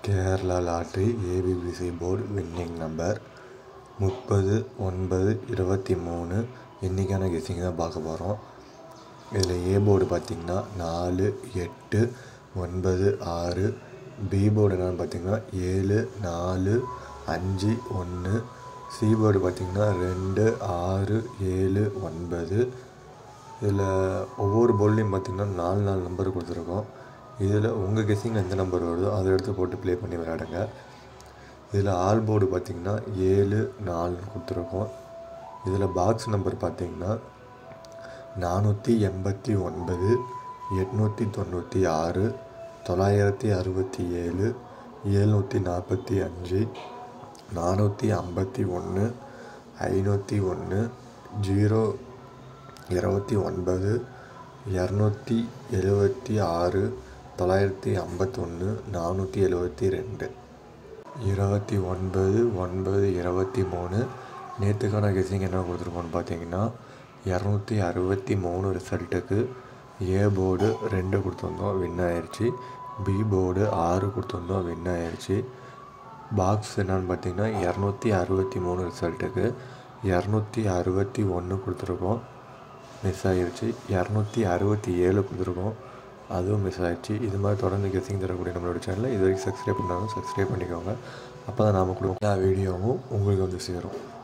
Kerala lottery ABBC board winning number முப்பது ஒன்பது இருபத்தி மூணு இன்றைக்கான கெஸ்ஸிங் தான் பார்க்க போகிறோம் இதில் ஏ போர்டு பார்த்திங்கன்னா நாலு எட்டு ஒன்பது ஆறு பி போர்டு என்னென்னு பார்த்திங்கன்னா ஏழு நாலு அஞ்சு ஒன்று சி போர்டு பார்த்திங்கன்னா ரெண்டு ஆறு ஏழு ஒன்பது இதில் ஒவ்வொரு போர்ட்லேயும் பார்த்திங்கன்னா நாலு நாலு நம்பர் கொடுத்துருக்கோம் இதில் உங்கள் கெஸ்ஸிங் எந்த நம்பர் வருதோ அதை எடுத்து போட்டு ப்ளே பண்ணி விளையாடுங்க இதில் ஆல் போர்டு பார்த்திங்கன்னா ஏழு நாலுன்னு கொடுத்துருக்கோம் இதில் பாக்ஸ் நம்பர் பார்த்திங்கன்னா நானூற்றி எண்பத்தி ஒன்பது எட்நூற்றி தொண்ணூற்றி ஆறு தொள்ளாயிரத்தி அறுபத்தி ஏழு ஏழ்நூற்றி நாற்பத்தி அஞ்சு நானூற்றி ஐம்பத்தி ஒன்று ஐநூற்றி ஒன்று ஜீரோ இருபத்தி ஒன்பது இரநூத்தி எழுபத்தி ஆறு தொள்ளாயிரத்தி ஐம்பத்தொன்று நானூற்றி எழுபத்தி ரெண்டு இருபத்தி ஒன்பது ஒன்பது இருபத்தி மூணு நேற்றுக்கான கெஸ்ஸிங் என்ன கொடுத்துருக்கோன்னு பார்த்தீங்கன்னா இரநூத்தி அறுபத்தி மூணு ரிசல்ட்டுக்கு ஏ போர்டு ரெண்டு கொடுத்துருந்தோம் வின் ஆயிடுச்சு பி போர்டு ஆறு கொடுத்துருந்தோம் வின் ஆயிடுச்சு பாக்ஸ் என்னன்னு பார்த்தீங்கன்னா இரநூத்தி அறுபத்தி மூணு ரிசல்ட்டுக்கு இரநூத்தி அறுபத்தி ஒன்று கொடுத்துருக்கோம் மிஸ் ஆகிருச்சு இரநூத்தி அறுபத்தி ஏழு கொடுத்துருக்கோம் அதுவும் மிஸ் ஆகிடுச்சு இது மாதிரி தொடர்ந்து கெஸ்ஸிங் தரக்கூடிய நம்மளோட சேனலை இது வரைக்கும் சப்ஸ்கிரைப் பண்ணாலும் சப்ஸ்கிரைப் பண்ணிக்கோங்க அப்போ தான் நாம் கொடுக்க எல்லா வீடியோவும் உங்களுக்கு வந்து சேரும்